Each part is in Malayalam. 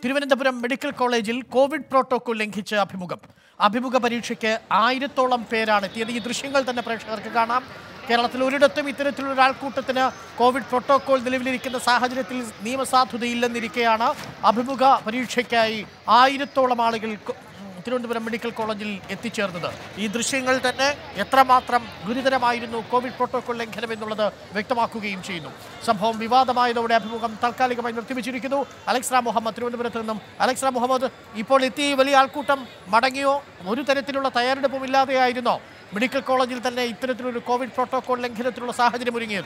തിരുവനന്തപുരം മെഡിക്കൽ കോളേജിൽ കോവിഡ് പ്രോട്ടോകോൾ ലംഘിച്ച് അഭിമുഖം അഭിമുഖ പരീക്ഷയ്ക്ക് ആയിരത്തോളം പേരാണ് എത്തിയത് ഈ ദൃശ്യങ്ങൾ തന്നെ പ്രേക്ഷകർക്ക് കാണാം കേരളത്തിൽ ഒരിടത്തും ഇത്തരത്തിലുള്ള ഒരാൾക്കൂട്ടത്തിന് കോവിഡ് പ്രോട്ടോകോൾ നിലവിലിരിക്കുന്ന സാഹചര്യത്തിൽ നിയമസാധുതയില്ലെന്നിരിക്കെയാണ് അഭിമുഖ പരീക്ഷയ്ക്കായി ആയിരത്തോളം ആളുകൾ കൊ- തിരുവനന്തപുരം മെഡിക്കൽ കോളേജിൽ എത്തിച്ചേർന്നത് ഈ ദൃശ്യങ്ങൾ തന്നെ എത്രമാത്രം ഗുരുതരമായിരുന്നു കോവിഡ് പ്രോട്ടോകോൾ ലംഘനം എന്നുള്ളത് വ്യക്തമാക്കുകയും ചെയ്യുന്നു സംഭവം വിവാദമായതോടെ അഭിമുഖം താൽക്കാലികമായി നിർത്തിവെച്ചിരിക്കുന്നു അലക്സ്ര മുഹമ്മദ് തിരുവനന്തപുരത്ത് നിന്നും അലക്സ്ര മുഹമ്മദ് ഇപ്പോൾ എത്തിയ ഈ വലിയ ആൾക്കൂട്ടം മടങ്ങിയോ ഒരു തരത്തിലുള്ള തയ്യാറെടുപ്പും ഇല്ലാതെയായിരുന്നോ മെഡിക്കൽ കോളേജിൽ തന്നെ ഇത്തരത്തിലൊരു കോവിഡ് പ്രോട്ടോകോൾ ലംഘനത്തിലുള്ള സാഹചര്യം ഒരുങ്ങിയത്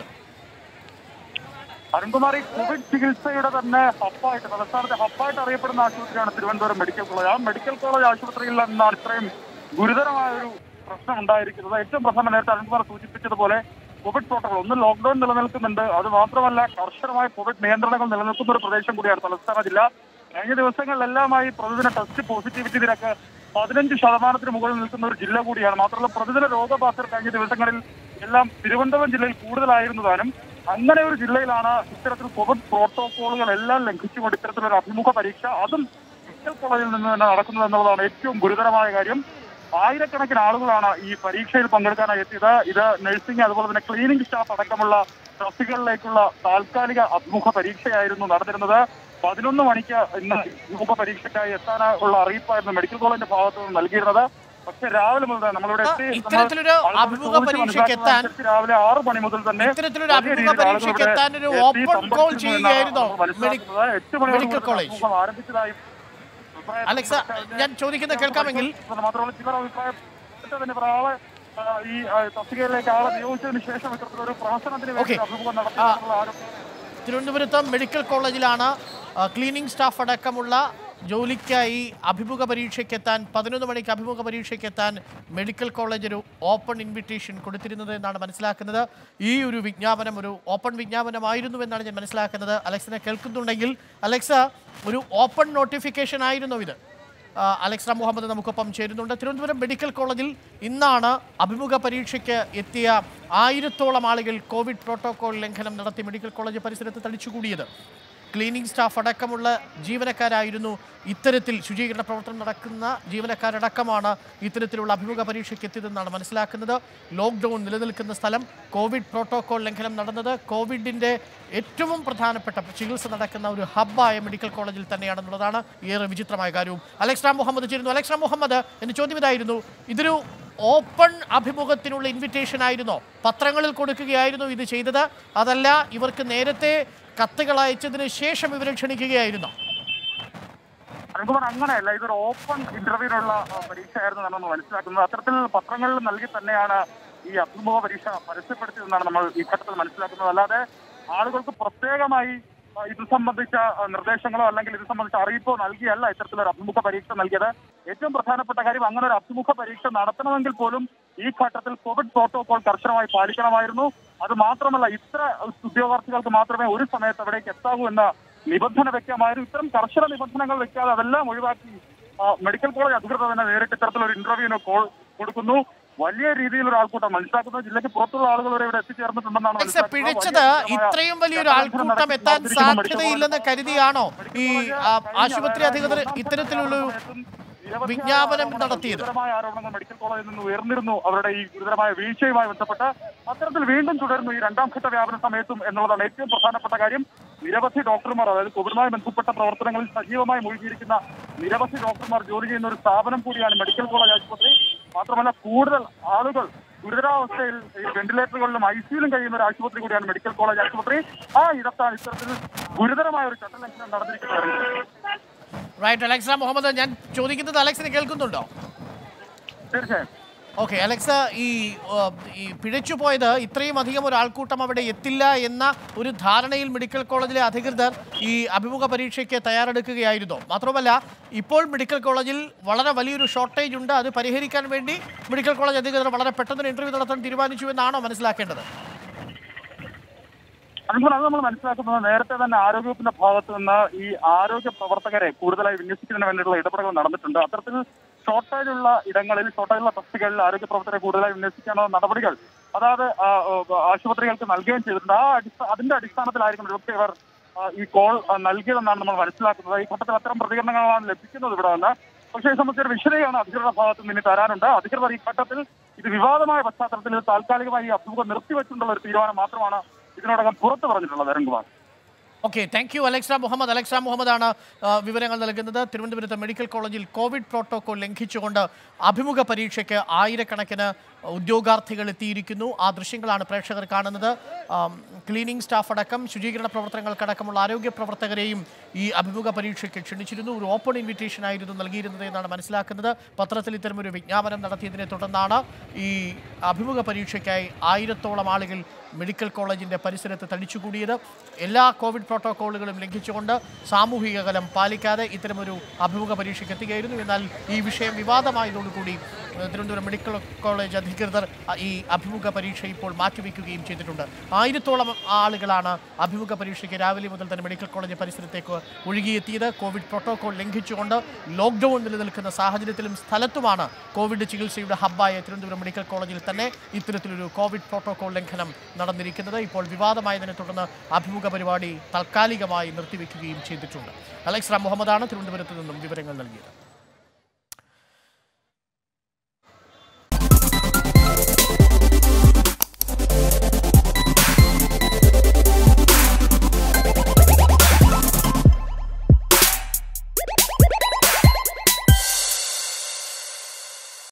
അരുൺകുമാർ ഈ കോവിഡ് ചികിത്സയുടെ തന്നെ ഹബ്ബായിട്ട് തലസ്ഥാനത്തെ ഹബ്ബായിട്ട് അറിയപ്പെടുന്ന ആശുപത്രിയാണ് തിരുവനന്തപുരം മെഡിക്കൽ കോളേജ് ആ മെഡിക്കൽ കോളേജ് ആശുപത്രിയിൽ നിന്നാണ് ഇത്രയും ഗുരുതരമായ ഒരു പ്രശ്നം ഉണ്ടായിരിക്കുന്നത് ഏറ്റവും പ്രധാനം നേരത്തെ അരുൺകുമാർ സൂചിപ്പിച്ചതുപോലെ കോവിഡ് പ്രോട്ടോകോൾ ഒന്ന് ലോക്ക്ഡൌൺ നിലനിൽക്കുന്നുണ്ട് അത് മാത്രമല്ല കർശനമായ കോവിഡ് നിയന്ത്രണങ്ങൾ നിലനിൽക്കുന്ന ഒരു പ്രദേശം കൂടിയാണ് തലസ്ഥാന ജില്ല കഴിഞ്ഞ ദിവസങ്ങളിലെല്ലാമായി പ്രതിദിന ടെസ്റ്റ് പോസിറ്റിവിറ്റി നിരക്ക് പതിനഞ്ച് ശതമാനത്തിന് മുകളിൽ നിൽക്കുന്ന ഒരു ജില്ല കൂടിയാണ് മാത്രമല്ല പ്രതിദിന രോഗബാധിതർ കഴിഞ്ഞ ദിവസങ്ങളിൽ എല്ലാം തിരുവനന്തപുരം ജില്ലയിൽ കൂടുതലായിരുന്നതാനും അങ്ങനെ ഒരു ജില്ലയിലാണ് ഇത്തരത്തിൽ കോവിഡ് പ്രോട്ടോകോളുകൾ എല്ലാം ലംഘിച്ചുകൊണ്ട് ഇത്തരത്തിലൊരു അഭിമുഖ പരീക്ഷ അതും മെഡിക്കൽ കോളേജിൽ നിന്ന് തന്നെ നടക്കുന്നത് എന്നുള്ളതാണ് ഏറ്റവും ഗുരുതരമായ കാര്യം ആയിരക്കണക്കിന് ആളുകളാണ് ഈ പരീക്ഷയിൽ പങ്കെടുക്കാനായി എത്തിയത് ഇത് നഴ്സിംഗ് അതുപോലെ തന്നെ ക്ലീനിംഗ് സ്റ്റാഫ് അടക്കമുള്ള ട്രസ്റ്റുകളിലേക്കുള്ള താൽക്കാലിക അഭിമുഖ പരീക്ഷയായിരുന്നു നടന്നിരുന്നത് പതിനൊന്ന് മണിക്ക് ഇന്ന് അഭിമുഖ പരീക്ഷയ്ക്കായി എത്താനുള്ള അറിയിപ്പായിരുന്നു മെഡിക്കൽ കോളേജിന്റെ ഭാഗത്ത് നിന്ന് നൽകിയിരുന്നത് പക്ഷേ രാവിലെ മുതൽ തന്നെ നമ്മളിവിടെ എത്തി നമ്മൾ ഇത്തരത്തിലൊരു ആളുകളോട് അഭിമുഖ ചോദിച്ച് പരീക്ഷയ്ക്ക് എത്താൻ മനസ്സിലാക്കുന്നതനുസരിച്ച് രാവിലെ ആറ് മണി മുതൽ തന്നെ ഇത്തരത്തിലൊരു വലിയ അഭിമുഖ രീതിയിൽ ആളുകൾ പരീക്ഷയ്ക്ക് ഇവിടെ എത്താൻ ഒരു എത്തി ഓപ്പൺ കോൾ സംബന്ധിക്കുന്നു ചെയ്യുകയായിരുന്നോ എന്നാണ് മനസ്സിലാക്കുന്നത്. എട്ട് മണിയോട് മെഡിക്കൽ കൂടി കോളേജ് അഭിമുഖം ആരംഭിച്ചതായും അഭിപ്രായം അലക്സ ഞാൻ ചോദിക്കുന്നത് കേൾക്കാമെങ്കിൽ മാത്രമല്ല ചിലർ അഭിപ്രായം തന്നെ ഒരാളെ ആ, ഈ ആ, തസ്തികയിലേക്ക് ആളെ നിയോഗിച്ചതിന് ശേഷം ഇത്തരത്തിലൊരു പ്രഹസനത്തിന് വേണ്ടി ഓക്കേ. ഒരു അഭിമുഖം നടത്തി ആ. എന്നുള്ള ആരോപണം തിരുവനന്തപുരത്ത് മെഡിക്കൽ കോളേജിലാണ് ആ, ക്ലീനിംഗ് സ്റ്റാഫ് അടക്കമുള്ള ജോലിക്കായി അഭിമുഖ പരീക്ഷയ്ക്ക് എത്താൻ പതിനൊന്ന് മണിക്ക് അഭിമുഖ പരീക്ഷയ്ക്ക് എത്താൻ മെഡിക്കൽ കോളേജ് ഒരു ഓപ്പൺ ഇൻവിറ്റേഷൻ കൊടുത്തിരുന്നത് എന്നാണ് മനസ്സിലാക്കുന്നത് ഈ ഒരു വിജ്ഞാപനം ഒരു ഓപ്പൺ വിജ്ഞാപനമായിരുന്നു എന്നാണ് ഞാൻ മനസ്സിലാക്കുന്നത് അലക്സിനെ കേൾക്കുന്നുണ്ടെങ്കിൽ അലക്സ ഒരു ഓപ്പൺ നോട്ടിഫിക്കേഷൻ ആയിരുന്നു ഇത് ആ, അലക്സ് റാം മുഹമ്മദ് നമുക്കൊപ്പം ചേരുന്നുണ്ട് തിരുവനന്തപുരം മെഡിക്കൽ കോളേജിൽ ഇന്നാണ് അഭിമുഖ പരീക്ഷയ്ക്ക് എത്തിയ ആയിരത്തോളം ആളുകൾ കോവിഡ് പ്രോട്ടോകോൾ ലംഘനം നടത്തി മെഡിക്കൽ കോളേജ് പരിസരത്ത് തടിച്ചുകൂടിയത് ക്ലീനിംഗ് സ്റ്റാഫ് അടക്കമുള്ള ജീവനക്കാരായിരുന്നു ഇത്തരത്തിൽ ശുചീകരണ പ്രവർത്തനം നടക്കുന്ന ജീവനക്കാരടക്കമാണ് ഇത്തരത്തിലുള്ള അഭിമുഖ പരീക്ഷയ്ക്ക് എത്തിയതെന്നാണ് മനസ്സിലാക്കുന്നത് ലോക്ക്ഡൗൺ നിലനിൽക്കുന്ന സ്ഥലം കോവിഡ് പ്രോട്ടോകോൾ ലംഘനം നടന്നത് കോവിഡിൻ്റെ ഏറ്റവും പ്രധാനപ്പെട്ട ചികിത്സ നടക്കുന്ന ഒരു ഹബ്ബായ മെഡിക്കൽ കോളേജിൽ തന്നെയാണെന്നുള്ളതാണ് ഏറെ വിചിത്രമായ കാര്യവും അലക്സ് റാം മുഹമ്മദ് ചേരുന്നു അലക്സ് റാം മുഹമ്മദ് എന്റെ ചോദ്യം ഇതായിരുന്നു ഇതൊരു ഓപ്പൺ അഭിമുഖത്തിനുള്ള ഇൻവിറ്റേഷൻ ആയിരുന്നോ പത്രങ്ങളിൽ കൊടുക്കുകയായിരുന്നു ഇത് ചെയ്തത് അതല്ല ഇവർക്ക് നേരത്തെ കത്തുകൾ അയച്ചതിന് ശേഷം ഇവരെ ക്ഷണിക്കുകയായിരുന്നോ അരുൺകുമാർ അങ്ങനെയല്ല ഇതൊരു ഓപ്പൺ ഇന്റർവ്യൂവിനുള്ള ആ, പരീക്ഷയായിരുന്നു നമ്മൾ മനസ്സിലാക്കുന്നത് അത്തരത്തിൽ പത്രങ്ങളിൽ നൽകി തന്നെയാണ് ഈ അഭിമുഖ പരീക്ഷ പരസ്യപ്പെടുത്തിയതെന്നാണ് നമ്മൾ ഈ ഘട്ടത്തിൽ മനസ്സിലാക്കുന്നത് അല്ലാതെ ആളുകൾക്ക് പ്രത്യേകമായി ആ, ഇത് സംബന്ധിച്ച ആ, നിർദ്ദേശങ്ങളോ അല്ലെങ്കിൽ ഇത് സംബന്ധിച്ച അറിയിപ്പോ നൽകിയല്ല ഇത്തരത്തിലൊരു അഭിമുഖ പരീക്ഷ നൽകിയത് ഏറ്റവും പ്രധാനപ്പെട്ട കാര്യം അങ്ങനെ ഒരു അഭിമുഖ പരീക്ഷ നടത്തണമെങ്കിൽ പോലും ഈ ഘട്ടത്തിൽ കോവിഡ് പ്രോട്ടോകോൾ കർശനമായി പാലിക്കണമായിരുന്നു അത് മാത്രമല്ല ഇത്ര ഉദ്യോഗാർത്ഥികൾക്ക് മാത്രമേ ഒരു സമയത്ത് അവിടേക്ക് എത്താവൂ എന്ന നിബന്ധന വെക്കാമായിരുന്നു ഇത്തരം കർശന നിബന്ധനകൾ വെക്കാതെ അതെല്ലാം ഒഴിവാക്കി ആ, മെഡിക്കൽ കോളേജ് അധികൃതർ തന്നെ നേരിട്ട് ഇത്തരത്തിലൊരു ഇന്റർവ്യൂവിന് കോൾ കൊടുക്കുന്നു വലിയ രീതിയിൽ ഒരു ആൾക്കൂട്ടം മനസ്സിലാക്കുന്നത് ജില്ലയ്ക്ക് പുറത്തുള്ള ആളുകൾ വരെ ഇവിടെ എത്തിച്ചേർന്നിട്ടുണ്ടെന്നാണ് അലക്സ മനസ്സിലാക്കുന്നത്. പിഴച്ചത് വലിയ ഇത്രയും വലിയൊരു ഗതാഗതം ആൾക്കൂട്ടം നടത്തി എത്താൻ പ്രവർത്തിക്കുന്ന മെഡിക്കൽ സാധ്യതയില്ലെന്ന് കോളേജ് കരുതിയാണോ ഈ ആ, കഴിഞ്ഞ ആശുപത്രി അതായത് അധികൃതർ ഒന്നാം ഇത്തരത്തിലുള്ള സമയത്തും നിരവധിയായ വിജ്ഞാപനം ആരോപണങ്ങൾ, നടത്തിയത്. ഗുരുതരമായ ആരോപണങ്ങൾ മെഡിക്കൽ കോളേജിൽ നിന്ന് ഉയർന്നിരുന്നു അവരുടെ ഈ ഗുരുതരമായ വീഴ്ചയുമായി ബന്ധപ്പെട്ട് അത്തരത്തിൽ വീണ്ടും തുടർന്നു ഈ രണ്ടാം ഘട്ട വ്യാപന സമയത്തും എന്നുള്ളതാണ് ഏറ്റവും പ്രധാനപ്പെട്ട കാര്യം നിരവധി ഡോക്ടർമാർ അതായത് കോവിഡുമായി ബന്ധപ്പെട്ട പ്രവർത്തനങ്ങളിൽ സജീവമായി മുഴുകിയിരിക്കുന്ന നിരവധി ഡോക്ടർമാർ ജോലി ചെയ്യുന്ന ഒരു സ്ഥാപനം കൂടിയാണ് മെഡിക്കൽ കോളേജ് ആശുപത്രി മാത്രമല്ല കൂടുതൽ ആളുകൾ ഗുരുതരാവസ്ഥയിൽ ഈ വെന്റിലേറ്ററുകളിലും ഐ സിയിലും കഴിയുന്ന ഒരു ആശുപത്രി കൂടിയാണ് മെഡിക്കൽ കോളേജ് ആശുപത്രി ആ ഇടത്താണ് ഇത്തരത്തിൽ ഗുരുതരമായ ഒരു ചട്ടലംഘനം നടന്നിരിക്കുന്നത് റൈറ്റ് അലക്സ മുഹമ്മദ് ഞാൻ ചോദിക്കുന്നത് അലക്സിന് കേൾക്കുന്നുണ്ടോ തീർച്ചയായും ഓക്കെ അലക്സ ഈ ആ, ഈ പിഴച്ചു പോയത് ഇത്രയും അധികം ഒരു ആൾക്കൂട്ടം അവിടെ എത്തില്ല എന്ന ഒരു ധാരണയിൽ മെഡിക്കൽ കോളേജിലെ അധികൃതർ ഈ അഭിമുഖ പരീക്ഷയ്ക്ക് തയ്യാറെടുക്കുകയായിരുന്നു മാത്രമല്ല ഇപ്പോൾ മെഡിക്കൽ കോളേജിൽ വളരെ വലിയൊരു ഷോർട്ടേജ് ഉണ്ട് അത് പരിഹരിക്കാൻ വേണ്ടി മെഡിക്കൽ കോളേജ് അധികൃതർ വളരെ പെട്ടെന്ന് ഇന്റർവ്യൂ നടത്താൻ തീരുമാനിച്ചു എന്നാണോ മനസ്സിലാക്കേണ്ടത് അതുപോലെ അത് നമ്മൾ മനസ്സിലാക്കുന്നത് നേരത്തെ തന്നെ ആരോഗ്യവകുപ്പിന്റെ ഭാഗത്ത് നിന്ന് ഈ ആരോഗ്യ പ്രവർത്തകരെ കൂടുതലായി വിന്യസിക്കുന്നതിന് വേണ്ടിയിട്ടുള്ള ഇടപെടലുകൾ നടന്നിട്ടുണ്ട് അത്തരത്തിൽ ഷോർട്ടേജ് ഉള്ള ഇടങ്ങളിൽ ഷോർട്ടേജ് ഉള്ള തസ്തികകളിൽ ആരോഗ്യ പ്രവർത്തകരെ കൂടുതലായി വിന്യസിക്കാനുള്ള നടപടികൾ അതായത് ആ, ആ, ആശുപത്രികൾക്ക് നൽകുകയും ചെയ്തിട്ടുണ്ട് ആ അടിസ്ഥാന അതിന്റെ അടിസ്ഥാനത്തിലായിരിക്കും ഒരുപക്ഷെ ഇവർ ആ, ഈ കോൾ ആ, നൽകിയതെന്നാണ് നമ്മൾ മനസ്സിലാക്കുന്നത് ഈ ഘട്ടത്തിൽ അത്തരം പ്രതികരണങ്ങളാണ് ലഭിക്കുന്നത് ഇവിടെ നിന്ന് പക്ഷേ ഈ സംബന്ധിച്ച ഒരു വിശദീകരണം അധികൃതരുടെ ഭാഗത്ത് നിന്ന് ഇനി തരാനുണ്ട് അധികൃതർ ഈ ഘട്ടത്തിൽ ഇത് വിവാദമായ പശ്ചാത്തലത്തിൽ ഇത് താൽക്കാലികമായി ഈ അഭിമുഖം നിർത്തിവെച്ചുകൊണ്ടുള്ള ഒരു തീരുമാനം മാത്രമാണ് ഇതിനോടകം പുറത്തു പറഞ്ഞിട്ടുള്ളത് Arunkumar okay thank you Alex Muhammad Alex മുഹമ്മദാണ് ആ, വിവരങ്ങൾ നൽകുന്നത് തിരുവനന്തപുരത്ത് മെഡിക്കൽ കോളേജിൽ കോവിഡ് പ്രോട്ടോകോൾ ലംഘിച്ചുകൊണ്ട് അഭിമുഖ പരീക്ഷയ്ക്ക് ആയിരക്കണക്കിന് ഉദ്യോഗാർത്ഥികൾ എത്തിയിരിക്കുന്നു ആ ദൃശ്യങ്ങളാണ് പ്രേക്ഷകർ കാണുന്നത് ആം, ക്ലീനിംഗ് സ്റ്റാഫ് അടക്കം ശുചീകരണ പ്രവർത്തനങ്ങൾക്കടക്കമുള്ള ആരോഗ്യ പ്രവർത്തകരെയും ഈ അഭിമുഖ പരീക്ഷയ്ക്ക് ക്ഷണിച്ചിരുന്നു ഒരു ഓപ്പൺ ഇൻവിറ്റേഷൻ ആയിരുന്നു നൽകിയിരുന്നത് എന്നാണ് മനസ്സിലാക്കുന്നത് പത്രത്തിൽ ഇത്തരമൊരു വിജ്ഞാപനം നടത്തിയതിനെ തുടർന്നാണ് ഈ അഭിമുഖ പരീക്ഷയ്ക്കായി ആയിരത്തോളം ആളുകൾ മെഡിക്കൽ കോളേജിന്റെ പരിസരത്ത് തടിച്ചുകൂടിയത് എല്ലാ കോവിഡ് പ്രോട്ടോക്കോളുകളും ലംഘിച്ചുകൊണ്ട് സാമൂഹിക അകലം പാലിക്കാതെ ഇത്തരമൊരു അഭിമുഖ പരീക്ഷയ്ക്ക് എത്തുകയായിരുന്നു എന്നാൽ ഈ വിഷയം വിവാദമായതോടുകൂടി ഏഹ്, തിരുവനന്തപുരം മെഡിക്കൽ കോളേജ് അധികൃതർ അ- ഈ അഭിമുഖ പരീക്ഷ ഇപ്പോൾ മാറ്റിവെക്കുകയും ചെയ്തിട്ടുണ്ട് ആയിരത്തോളം ആളുകളാണ് അഭിമുഖ പരീക്ഷയ്ക്ക് രാവിലെ മുതൽ തന്നെ മെഡിക്കൽ കോളേജ് പരിസരത്തേക്ക് ഒഴുകിയെത്തിയത് കോവിഡ് പ്രോട്ടോകോൾ ലംഘിച്ചുകൊണ്ട് ലോക്ക്ഡൌൺ നിലനിൽക്കുന്ന സാഹചര്യത്തിലും സ്ഥലത്തുമാണ് കോവിഡ് ചികിത്സയുടെ ഹബ്ബായ തിരുവനന്തപുരം മെഡിക്കൽ കോളേജിൽ തന്നെ ഇത്തരത്തിലൊരു കോവിഡ് പ്രോട്ടോകോൾ ലംഘനം നടന്നിരിക്കുന്നത് ഇപ്പോൾ വിവാദമായതിനെ തുടർന്ന് അഭിമുഖ പരിപാടി താൽക്കാലികമായി നിർത്തിവെക്കുകയും ചെയ്തിട്ടുണ്ട് അലക്സ് റാം മുഹമ്മദാണ് തിരുവനന്തപുരത്ത് നിന്നും വിവരങ്ങൾ നൽകിയത്